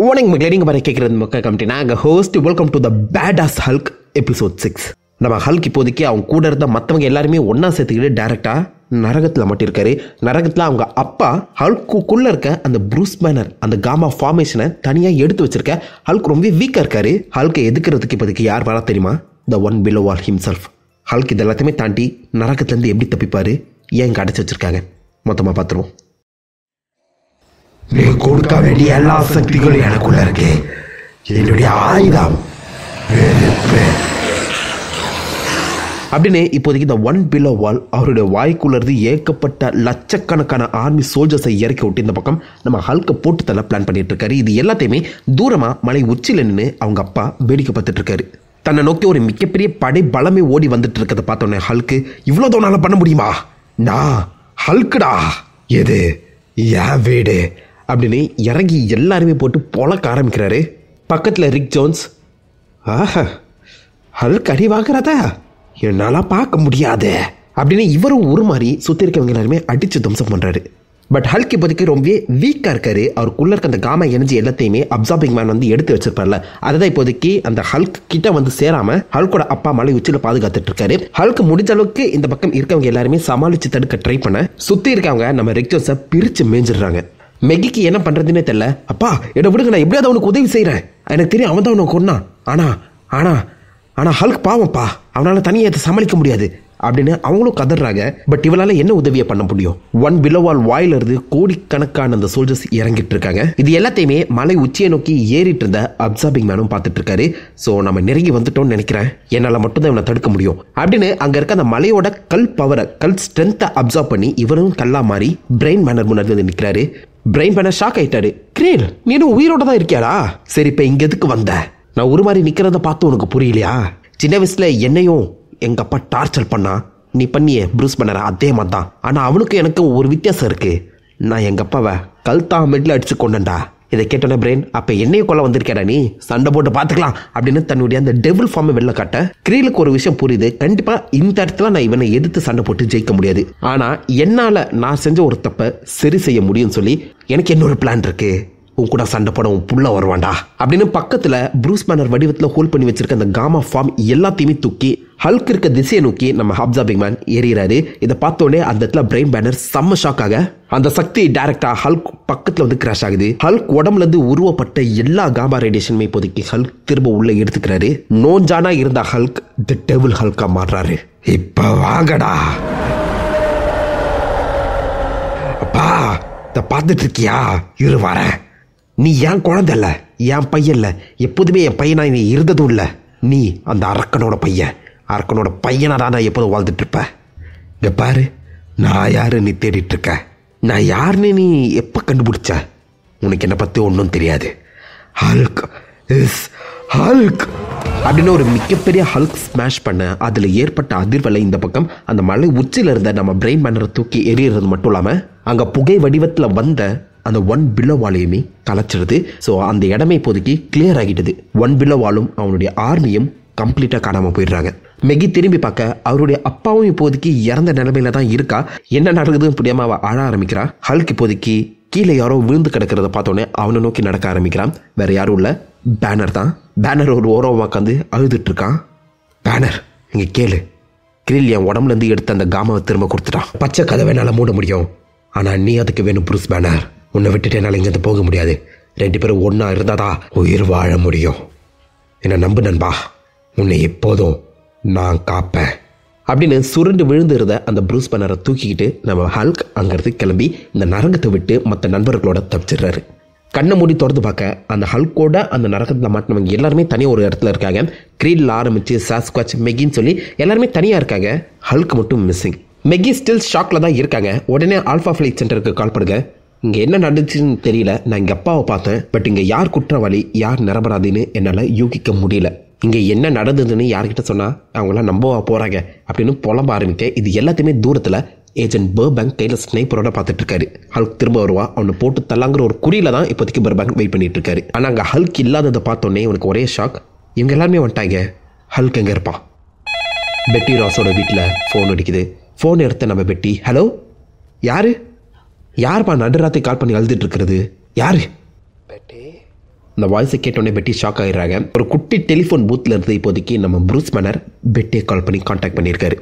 வணக்கம் மக்களே நீங்கள் பாரு கேட்குறது மக்கள் கமிட்டி நாங்கள் host welcome to the badass Hulk episode six நம்ம ஹல்க் இப்போதைக்கு அவங்க கூட இருந்த மற்றவங்க எல்லாருமே ஒன்றா சேர்த்துக்கிட்டு டேரெக்டாக நரகத்தில் மாட்டிருக்காரு நரகத்தில் அவங்க அப்பா ஹல்க்குள்ளே இருக்க அந்த ப்ரூஸ் பேனர் அந்த காமா ஃபார்மேஷனை தனியாக எடுத்து வச்சிருக்க ஹல்க் ரொம்ப வீக்காக இருக்காரு ஹல்கை எதுக்குறதுக்கு இப்போதைக்கு யார் வரா தெரியுமா the one below all himself Hulk இது எல்லாத்தையுமே தாண்டி நரகத்துலேருந்து எப்படி தப்பிப்பார் ஏன் இங்கே அடைச்சி வச்சிருக்காங்க மொத்தமாக பார்த்துருவோம் நீ கொடுக்க வேண்டிய எல்லா சக்திகளும் எனக்குள்ள இருக்கு என்னுடைய ஆயுதம் வெறுப்பு அப்படின்னு இப்போதைக்கு இந்த ஒன் பிலோ வால் அவருடைய வாய்க்குள்ள இருந்து ஏகப்பட்ட லட்சக்கணக்கான ஆர்மி சோல்ஜர்ஸை இறக்கி விட்டு இந்த பக்கம் நம்ம ஹல்கை போட்டு தள்ள பிளான் பண்ணிட்டு இருக்காரு இது எல்லாத்தையுமே தூரமா மலை உச்சியில் நின்று அவங்க அப்பா வேடிக்கை பார்த்துட்டு இருக்காரு தன்னை நோக்கி ஒரு மிகப்பெரிய படை பலமே ஓடி வந்துட்டு இருக்கிறத பார்த்தோன்னே ஹல்க்கு இவ்வளோ தோணால பண்ண முடியுமா நான் ஹல்குடா எது என் வீடு அப்படின்னு இறங்கி எல்லாருமே போட்டு பொழக்க ஆரம்பிக்கிறாரு பக்கத்தில் ரிக் ஜோன்ஸ் ஆஹா ஹல்க் அடி வாங்குறதா என்னால் பார்க்க முடியாது அப்படின்னு இவரும் ஒரு மாதிரி சுற்றி இருக்கவங்க எல்லாருமே அடித்து துவம்சம் பண்ணுறாரு பட் ஹல்க் இப்போதைக்கு ரொம்பவே வீக்காக இருக்காரு அவருக்குள்ள இருக்க அந்த காமா எனர்ஜி எல்லாத்தையுமே அப்சார்பிங் மேன் வந்து எடுத்து வச்சிருப்பார்ல அதுதான் இப்போதைக்கு அந்த ஹல்க் கிட்ட வந்து சேராம ஹல்கோட அப்பா மலை உச்சியில் பாதுகாத்துட்டு இருக்காரு ஹல்க் முடிஞ்ச அளவுக்கு இந்த பக்கம் இருக்கவங்க எல்லாருமே சமாளிச்சு தடுக்க ட்ரை பண்ண சுற்றி இருக்கவங்க நம்ம ரெக்டோஸை பிரித்து மேய்ஞ்சிடுறாங்க மெகிக்கு என்ன பண்றதுன்னே தெரியல அப்பா என்ன விடுங்க நான் எப்படியாவது அவனுக்கு உதவி செய்கிறேன் எனக்கு தெரியும் அவன் தான் அவனை கொன்னான் ஆனா ஆனா ஆனா ஹல்க் பாவம்ப்பா அவனால தனியாக இதை சமாளிக்க முடியாது அப்படின்னு அவங்களும் கதறாங்க பட் இவளால என்ன உதவியை பண்ண முடியும் ஒன் பிலோவால் வாயில இருந்து கோடிக்கணக்கான அந்த சோல்ஜர்ஸ் இறங்கிட்டு இருக்காங்க இது எல்லாத்தையுமே மலை உச்சியை நோக்கி ஏறிட்டு இருந்த அப்சார்பிங் மேனும் பார்த்துட்டு இருக்காரு ஸோ நம்ம நெருங்கி வந்துட்டோம்னு நினைக்கிறேன் என்னால் மட்டும்தான் இவனை தடுக்க முடியும் அப்படின்னு அங்க இருக்க அந்த மலையோட கல் பவரை கல் ஸ்ட்ரென்த்தை அப்சார்ப் பண்ணி இவரும் கல்லா மாறி பிரெயின் மேனர் முன்னாடி வந்து நிற்கிறாரு பிரெயின் பேனர் ஷாக் ஆயிட்டாரு கிரேல் நீனும் உயிரோட தான் இருக்கியாடா சரி இப்போ இங்க எதுக்கு வந்த நான் ஒரு மாதிரி நிக்கிறத பார்த்து உனக்கு புரியலையா சின்ன வயசுல என்னையும் எங்க அப்பா டார்ச்சர் பண்ணா நீ பண்ணிய ப்ரூஸ் பண்ணற அதே மாதிரி தான் ஆனால் அவனுக்கு எனக்கு ஒரு வித்தியாசம் இருக்கு நான் எங்க அப்பாவை கல்தா மெட்ல அடிச்சு கொண்டேன்டா இதை கேட்டோன்னே பிரெயின் அப்போ என்னையும் கொல்ல வந்திருக்கேடா நீ சண்டை போட்டு பார்த்துக்கலாம் அப்படின்னு தன்னுடைய அந்த டெவில் ஃபார்மை வெளில காட்ட கிரீலுக்கு ஒரு விஷயம் புரியுது கண்டிப்பா இந்த இடத்துல நான் இவனை எதிர்த்து சண்டை போட்டு ஜெயிக்க முடியாது ஆனா என்னால நான் செஞ்ச ஒரு தப்பை சரி செய்ய முடியும்னு சொல்லி எனக்கு இன்னொரு பிளான் இருக்கு உன் கூட சண்டை போட உன் புள்ள வருவான்டா அப்படின்னு பக்கத்துல ப்ரூஸ் பேனர் வடிவத்தில் ஹோல்ட் பண்ணி வச்சிருக்க அந்த காமா ஃபார்ம் எல்லாத்தையுமே தூக்கி ஹல்க் இருக்க திசையை நோக்கி நம்ம ஹப்சாபிங் மேன் ஏறிறாரு இதை பார்த்தோன்னே அந்த இடத்துல பிரெயின் பேனர் செம்ம ஷாக் ஆக அந்த சக்தி டைரக்டா ஹல்க் பக்கத்துல வந்து கிராஷ் ஆகுது ஹல்க் உடம்புல இருந்து உருவப்பட்ட எல்லா காமா ரேடியேஷனுமே இப்போதைக்கு ஹல்க் திரும்ப உள்ள எடுத்துக்கிறாரு நோஞ்சானா இருந்த ஹல்க் தி டெவில் ஹல்கா மாறுறாரு இப்ப வாங்கடா அப்பா இத பார்த்துட்டு இருக்கியா இரு வரேன் நீ என் குழந்தை இல்ல என் பையன் இல்ல எப்போதுமே என் பையனா நீ இருந்ததும் இல்ல நீ அந்த அரக்கனோட பையன் அரக்கனோட பையனா தான் நான் எப்போதும் வாழ்ந்துட்டு இருப்ப இங்க பாரு நான் யாரு நீ தேடிட்டு இருக்க நான் யாருன்னு நீ எப்போ கண்டுபிடிச்ச உனக்கு என்னை பற்றி ஒன்றும் தெரியாது ஹல்க் இஸ் ஹல்க் அப்படின்னு ஒரு மிகப்பெரிய ஹல்க் ஸ்மாஷ் பண்ண அதில் ஏற்பட்ட அதிர்வலை இந்த பக்கம் அந்த மலை உச்சியில் இருந்த நம்ம பிரெயின் பேனரை தூக்கி எறிகிறது மட்டும் இல்லாமல் அங்கே புகை வடிவத்தில் வந்த அந்த ஒன் பில்லோவாலையுமே கலைச்சிடுது ஸோ அந்த இடமே இப்போதைக்கு கிளியர் ஆகிடுது ஒன் பில்லோவாலும் அவனுடைய ஆர்மியும் கம்ப்ளீட்டாக காணாமல் போயிடுறாங்க மெகி திரும்பி பார்க்க அவருடைய அப்பாவும் இப்போதைக்கு இறந்த நிலைமையில தான் இருக்கா என்ன நடக்குதுன்னு புரியாம அவ அழ ஆரம்பிக்கிறா ஹல்க் இப்போதைக்கு கீழே யாரோ விழுந்து கிடக்கிறத பார்த்தோன்னே அவனை நோக்கி நடக்க ஆரம்பிக்கிறான் வேற யாரும் இல்லை பேனர் தான் பேனர் ஒரு ஓரம் உட்காந்து அழுதுட்டு இருக்கான் பேனர் இங்கே கேளு கிரில் என் உடம்புல இருந்து எடுத்த அந்த காமாவை திரும்ப கொடுத்துட்டான் பச்சை கதவை என்னால் மூட முடியும் ஆனால் நீ அதுக்கு வேணும் ப்ரூஸ் பேனர் உன்னை விட்டுட்டு என்னால் இங்கேருந்து போக முடியாது ரெண்டு பேரும் ஒன்றா இருந்தாதான் உயிர் வாழ முடியும் என்னை நம்பு நண்பா உன்னை எப்போதும் நான் காப்பேன் அப்படின்னு சுருண்டு விழுந்திருந்த அந்த ப்ரூஸ் பேனரை தூக்கிக்கிட்டு நம்ம ஹல்க் அங்கிருந்து கிளம்பி இந்த நரகத்தை விட்டு மற்ற நண்பர்களோட தப்பிச்சிடுறாரு கண்ணை மூடி திறந்து பார்க்க அந்த ஹல்கோட அந்த நரகத்தில் மாட்டினவங்க எல்லாருமே தனியாக ஒரு இடத்துல இருக்காங்க க்ரீலில் ஆரம்பித்து சாஸ்குவாச் மெகின்னு சொல்லி எல்லாருமே தனியாக இருக்காங்க ஹல்க் மட்டும் மிஸ்ஸிங் மெகி ஸ்டில் ஷாக்கில் தான் இருக்காங்க உடனே ஆல்ஃபா ஃப்ளைட் சென்டருக்கு கால் பண்ணுங்க இங்கே என்ன நடந்துச்சுன்னு தெரியல நான் எங்கள் அப்பாவை பார்த்தேன் பட் இங்கே யார் குற்றவாளி யார் நிரபராதின்னு என்னால் யூகிக்க முடியல இங்கே என்ன நடந்ததுன்னு யார்கிட்ட சொன்னால் அவங்களாம் நம்பவா போகிறாங்க அப்படின்னு புலம்ப ஆரம்பிக்க இது எல்லாத்தையுமே தூரத்தில் ஏஜென்ட் பர்பேங்க் கையில் ஸ்னைப்பரோட பார்த்துட்டு இருக்காரு ஹல்க் திரும்ப வருவா அவனை போட்டு தள்ளாங்கிற ஒரு குறியில தான் இப்போதைக்கு பர்பேங்க் வெயிட் பண்ணிட்டு இருக்காரு ஆனால் அங்கே ஹல்க் இல்லாததை பார்த்தோன்னே இவனுக்கு ஒரே ஷாக் இவங்க எல்லாருமே வந்துட்டாங்க ஹல்க் எங்கே இருப்பான் பெட்டி ராஸோட வீட்டில் ஃபோன் அடிக்குது ஃபோன் எடுத்த நம்ம பெட்டி ஹலோ யாரு யாருப்பா நடுராத்திரி கால் பண்ணி அழுதுட்டு இருக்கிறது யாரு பெட்டி இந்த வாய்ஸை கேட்டோடனே பெட்டி ஷாக் ஆகிடுறாங்க ஒரு குட்டி டெலிஃபோன் பூத்தில் இருந்து இப்போதைக்கு நம்ம ப்ரூஸ் மேனர் பெட்டியை கால் பண்ணி காண்டாக்ட் பண்ணியிருக்காரு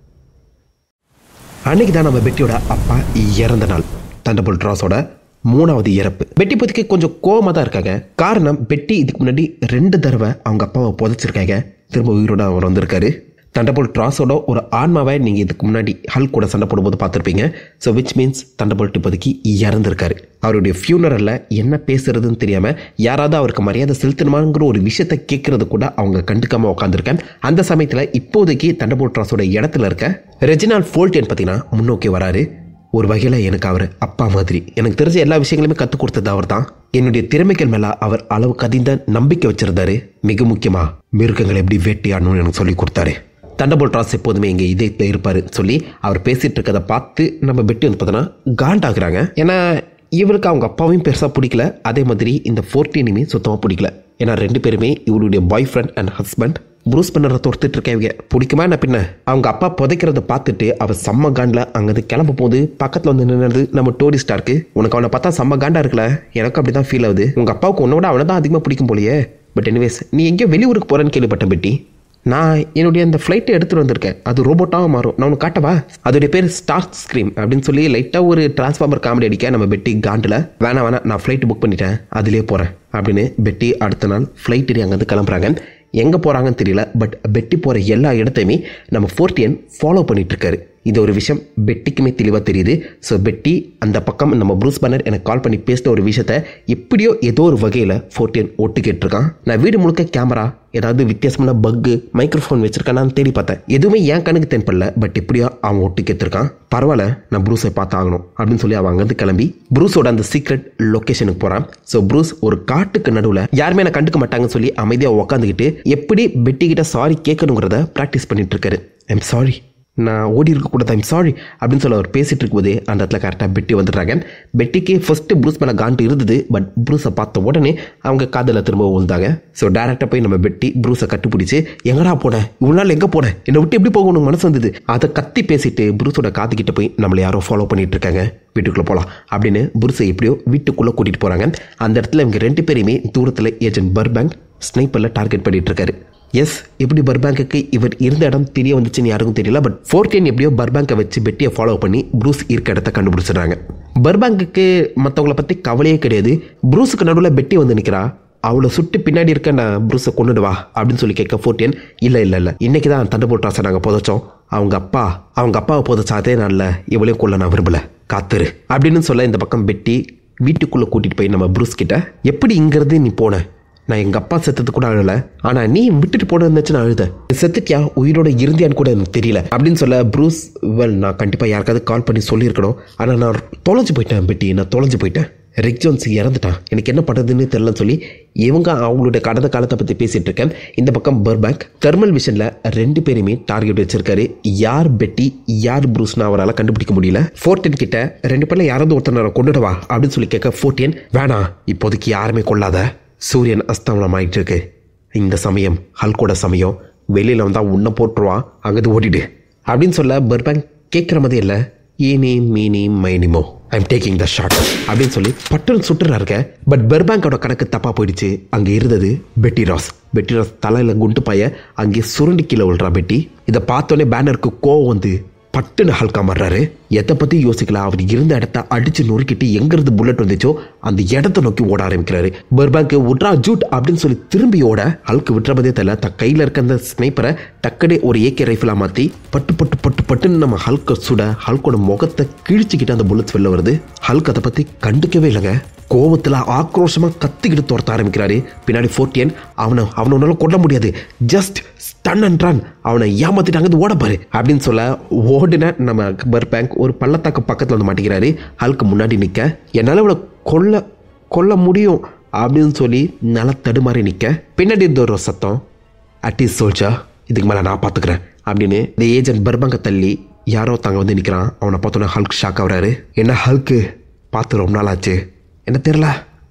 அன்னைக்கு தான் நம்ம பெட்டியோட அப்பா இறந்த நாள் தண்டபுல் ட்ராஸோட மூணாவது இறப்பு பெட்டி இப்போதைக்கு கொஞ்சம் கோவமாக தான் இருக்காங்க காரணம் பெட்டி இதுக்கு முன்னாடி ரெண்டு தடவை அவங்க அப்பாவை புதைச்சிருக்காங்க திரும்ப உயிரோட அவர் வந்திருக்காரு தண்டபோல் ட்ராஸோட ஒரு ஆன்மாவை நீங்கள் இதுக்கு முன்னாடி ஹல் கூட சண்டை போடும்போது பார்த்துருப்பீங்க ஸோ விச் மீன்ஸ் தண்டபோல்ட் இப்போதைக்கு இறந்துருக்காரு அவருடைய ஃபியூனரலில் என்ன பேசுறதுன்னு தெரியாமல் யாராவது அவருக்கு மரியாதை செலுத்தணுமாங்கிற ஒரு விஷயத்தை கேட்கறது கூட அவங்க கண்டுக்காமல் உட்காந்துருக்கேன் அந்த சமயத்தில் இப்போதைக்கு தண்டபோல் ட்ராஸோட இடத்துல இருக்க ரெஜினால் ஃபோல்டியன் பார்த்தீங்கன்னா முன்னோக்கி வராரு ஒரு வகையில் எனக்கு அவர் அப்பா மாதிரி எனக்கு தெரிஞ்ச எல்லா விஷயங்களுமே கற்றுக் கொடுத்தது அவர் தான் என்னுடைய திறமைகள் மேலே அவர் அளவு கதிந்த நம்பிக்கை வச்சிருந்தாரு மிக முக்கியமாக மிருகங்களை எப்படி வேட்டையாடணும்னு எனக்கு சொல்லி கொடுத்தாரு தண்டபோல் ட்ராஸ் எப்போதுமே எங்கள் இதயத்தில் இருப்பார் சொல்லி அவர் பேசிகிட்டு இருக்கதை பார்த்து நம்ம பெட்டி வந்து பார்த்தோன்னா காண்டாகிறாங்க ஏன்னா இவருக்கு அவங்க அப்பாவையும் பெருசாக பிடிக்கல அதே மாதிரி இந்த ஃபோர்டீனுமே சுத்தமாக பிடிக்கல ஏன்னா ரெண்டு பேருமே இவருடைய boyfriend and husband Bruce பண்ணரை தொடுத்துட்டு இருக்கவங்க பிடிக்குமா என்ன பின்ன அவங்க அப்பா புதைக்கிறத பார்த்துட்டு அவ செம்ம காண்டில் அங்கேருந்து கிளம்ப போது பக்கத்தில் வந்து நின்னது நம்ம டோரி ஸ்டார்க்கு உனக்கு அவனை பார்த்தா செம்ம காண்டா இருக்குல்ல எனக்கு அப்படி தான் ஃபீல் ஆகுது உங்கள் அப்பாவுக்கு உன்னோட அவனை தான் அதிகமாக பிடிக்கும் போலயே பட் எனிவேஸ் நீ எங்கேயோ வெளியூருக்கு போகிறேன்னு கேள்விப்பட்டேன் பெட்டி நான் என்னுடைய அந்த ஃப்ளைட்டை எடுத்துகிட்டு வந்திருக்கேன் அது ரோபோட்டாக மாறும் நான் உனக்கு காட்டவா அதோடைய பேர் ஸ்டார் ஸ்க்ரீம் அப்படின்னு சொல்லி லைட்டாக ஒரு டிரான்ஸ்ஃபார்மர் காமெடி அடிக்க நம்ம பெட்டி காண்டில் வேணாம் வேணாம் நான் ஃப்ளைட் புக் பண்ணிட்டேன் அதிலே போகிறேன் அப்படின்னு பெட்டி அடுத்த நாள் ஃப்ளைட் ஏறி அங்கேருந்து கிளம்புறாங்க எங்கே போகிறாங்கன்னு தெரியல பட் பெட்டி போகிற எல்லா இடத்தையுமே நம்ம ஃபோர்டியன் ஃபாலோ பண்ணிட்டு இருக்காரு இது ஒரு விஷயம் பெட்டிக்குமே தெளிவாக தெரியுது ஸோ பெட்டி அந்த பக்கம் நம்ம ப்ரூஸ் பண்ணர் எனக்கு கால் பண்ணி பேசின ஒரு விஷயத்த எப்படியோ ஏதோ ஒரு வகையில் ஃபோர்டியன் ஒட்டு கேட்டிருக்கான் நான் வீடு முழுக்க கேமரா ஏதாவது வித்தியாசமான பக்கு மைக்ரோஃபோன் வச்சிருக்கானான்னு தேடி பார்த்தேன் எதுவுமே என் கணக்கு தென்படல பட் எப்படியோ அவன் ஒட்டு கேத்திருக்கான் பரவாயில்ல நான் ப்ரூஸை பார்த்து ஆகணும் அப்படின்னு சொல்லி அவன் அங்கேருந்து கிளம்பி ப்ரூஸோட அந்த சீக்ரெட் லொக்கேஷனுக்கு போகிறான் ஸோ ப்ரூஸ் ஒரு காட்டுக்கு நடுவில் யாருமே என்ன கண்டுக்க மாட்டாங்கன்னு சொல்லி அமைதியாக உட்காந்துக்கிட்டு எப்படி பெட்டி கிட்ட சாரி கேட்கணுங்கிறத ப்ராக்டிஸ் பண்ணிட்டு இருக்காரு ஐம் சாரி நான் ஓடி இருக்கக்கூடாது ஐம் சாரி அப்படின்னு சொல்ல அவர் பேசிட்டு இருக்கும்போதே அந்த இடத்துல கரெக்டாக பெட்டி வந்துடுறாங்க பெட்டிக்கு ஃபஸ்ட்டு ப்ரூஸ் மேலே காண்டு இருந்தது பட் ப்ரூஸை பார்த்த உடனே அவங்க காதில் திரும்ப விழுந்தாங்க ஸோ டேரெக்டாக போய் நம்ம பெட்டி ப்ரூஸை கட்டுப்பிடிச்சி எங்கடா போனேன் இவ்வளோ நாள் எங்கே போனேன் என்னை விட்டு எப்படி போகணும் மனசு வந்தது அதை கத்தி பேசிட்டு ப்ரூஸோட காதுகிட்ட போய் நம்மளை யாரோ ஃபாலோ பண்ணிட்டு இருக்காங்க வீட்டுக்குள்ளே போகலாம் அப்படின்னு ப்ரூஸை எப்படியோ வீட்டுக்குள்ளே கூட்டிகிட்டு போகிறாங்க அந்த இடத்துல இவங்க ரெண்டு பேருமே தூரத்தில் ஏஜென்ட் பர்பேங்க் ஸ்னைப்பரில் டார்கெட் பண்ணிட்டு இருக்காரு எஸ் எப்படி பர்பேங்குக்கு இவர் இருந்த இடம் தெரிய வந்துச்சுன்னு யாருக்கும் தெரியல பட் ஃபோர்டீன் எப்படியோ பர்பேங்கை வச்சு பெட்டியை ஃபாலோ பண்ணி ப்ரூஸ் இருக்க இடத்த கண்டுபிடிச்சிடுறாங்க பர்பேங்குக்கு மற்றவங்கள பற்றி கவலையே கிடையாது ப்ரூஸுக்கு நடுவில் பெட்டி வந்து நிற்கிறா அவளை சுட்டு பின்னாடி இருக்க நான் ப்ரூஸை கொண்டுடுவா அப்படின்னு சொல்லி கேட்க ஃபோர்டீன் இல்லை இல்லை இல்லை இன்னைக்கு தான் தண்டு போட்டாசை நாங்கள் புதைச்சோம் அவங்க அப்பா அவங்க அப்பாவை புதைச்ச அதே நாளில் இவளையும் கொள்ள நான் விரும்பல காத்துரு அப்படின்னு சொல்ல இந்த பக்கம் பெட்டி வீட்டுக்குள்ளே கூட்டிகிட்டு போய் நம்ம ப்ரூஸ் கிட்ட எப்படி இங்கிறது நீ போன நான் எங்கள் அப்பா செத்தது கூட அழல ஆனால் நீ விட்டுட்டு போன இருந்துச்சு நான் அழுத செத்துட்டியா உயிரோட இருந்தியான்னு கூட எனக்கு தெரியல அப்படின்னு சொல்ல ப்ரூஸ் வெல் நான் கண்டிப்பாக யாருக்காவது கால் பண்ணி சொல்லியிருக்கணும் ஆனால் நான் தொலைஞ்சு போயிட்டேன் பெட்டி நான் தொலைஞ்சு போயிட்டேன் ரிக் ஜோன்ஸ் இறந்துட்டான் எனக்கு என்ன பண்ணுறதுன்னு தெரியலன்னு சொல்லி இவங்க அவங்களுடைய கடந்த காலத்தை பற்றி பேசிகிட்டு இருக்கேன் இந்த பக்கம் பர்பேங்க் தெர்மல் விஷனில் ரெண்டு பேருமே டார்கெட் வச்சிருக்காரு யார் பெட்டி யார் ப்ரூஸ்னு அவரால் கண்டுபிடிக்க முடியல ஃபோர்டீன் கிட்ட ரெண்டு பேரில் யாராவது ஒருத்தர் கொண்டுடவா அப்படின்னு சொல்லி கேட்க ஃபோர்டீன் வேணாம் இப்போதைக்கு யாருமே கொள்ளாத சூரியன் அஸ்தமனம் ஆயிட்டு இருக்கு இந்த சமயம் ஹல்கோட சமயம் வெளியில் வந்தால் உன்னை போட்டுருவான் அங்கேருந்து ஓடிடு அப்படின்னு சொல்ல பர்பேங்க் கேட்குற மாதிரி இல்லை eeny meeny miny moe I'm taking the shot அப்படின்னு சொல்லி பட்டுன்னு சுட்டுறாருக்க பட் பெர்பேங்கோட கணக்கு தப்பாக போயிடுச்சு அங்கே இருந்தது பெட்டி ராஸ் பெட்டி ராஸ் தலையில் குண்டு பாய அங்கே சுருண்டி கீழே விழுறா பெட்டி இதை பார்த்தோன்னே பேனருக்கு கோவம் வந்து பட்டுன்னு ஹல்கா மாறுறாரு எதை பற்றி யோசிக்கல அவர் இருந்த இடத்த அடிச்சு நொறுக்கிட்டு எங்கிருந்து புல்லட் வந்துச்சோ அந்த இடத்த நோக்கி ஓட ஆரம்பிக்கிறாரு பர்பாக்கு உட்ரா ஜூட் அப்படின்னு சொல்லி திரும்பி ஓட ஹல்க்கு விட்டுறபதே தெரியல த கையில் இருக்க அந்த ஸ்னைப்பரை டக்குனே ஒரு ஏகே ரைஃபிளாக மாற்றி பட்டு பட்டு பட்டு பட்டுன்னு நம்ம ஹல்கை சுட ஹல்கோட முகத்தை கிழிச்சிக்கிட்டு அந்த புல்லட்ஸ் வெளில வருது ஹல்க் அதை பற்றி கண்டுக்கவே இல்லைங்க கோவத்தில் ஆக்ரோஷமாக கத்திக்கிட்டு துரத்த ஆரம்பிக்கிறாரு பின்னாடி ஃபோர்டியன் அவனை அவனை உன்னால கொல்ல முடியாது ஜஸ்ட் ஸ்டன் அண்ட்ரான் அவனை ஏமாத்திட்டு அங்கே ஓடப்பாரு அப்படின்னு சொல்ல ஓடின நம்ம அக்பர் பேங்க் ஒரு பள்ளத்தாக்கு பக்கத்தில் வந்து மாட்டிக்கிறாரு ஹல்க்கு முன்னாடி நிற்க என்னால் இவளை கொல்ல கொல்ல முடியும் அப்படின்னு சொல்லி நல்லா தடுமாறி நிற்க பின்னாடி இருந்த ஒரு சத்தம் அட்டிஸ் சோல்ஜா இதுக்கு மேலே நான் பார்த்துக்கிறேன் அப்படின்னு இந்த ஏஜென்ட் பர்பங்க தள்ளி யாரோ தாங்க வந்து நிற்கிறான் அவனை பார்த்தோன்னே ஹல்க் ஷாக் ஆகுறாரு என்ன ஹல்க்கு பார்த்து ரொம்ப நாள் ஆச்சு என்ன தெரில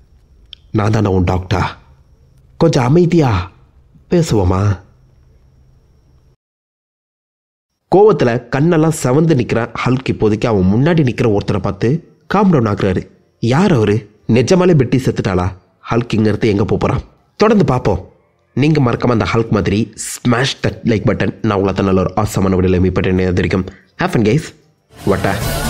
நான் தானே உன் டாக்டா கொஞ்சம் அமைதியா பேசுவோமா கோவத்தில் கண்ணெல்லாம் செவந்து நிற்கிறான் ஹல்க் இப்போதைக்கு அவன் முன்னாடி நிற்கிற ஒருத்தரை பார்த்து காம் டவுன் ஆகுறாரு யார் அவரு நிஜமாலே பெட்டி செத்துட்டாளா ஹல்க் இங்கேருந்து எங்கே போகிறான் தொடர்ந்து பார்ப்போம் நீங்கள் மறக்காம அந்த ஹல்க் மாதிரி ஸ்மாஷ் தட் லைக் பட்டன் நான் உங்களை தான் நல்ல ஒரு ஆசமான விடலை மீட் பண்ணி வரைக்கும் ஹேஃபன் கைஸ் வட்டா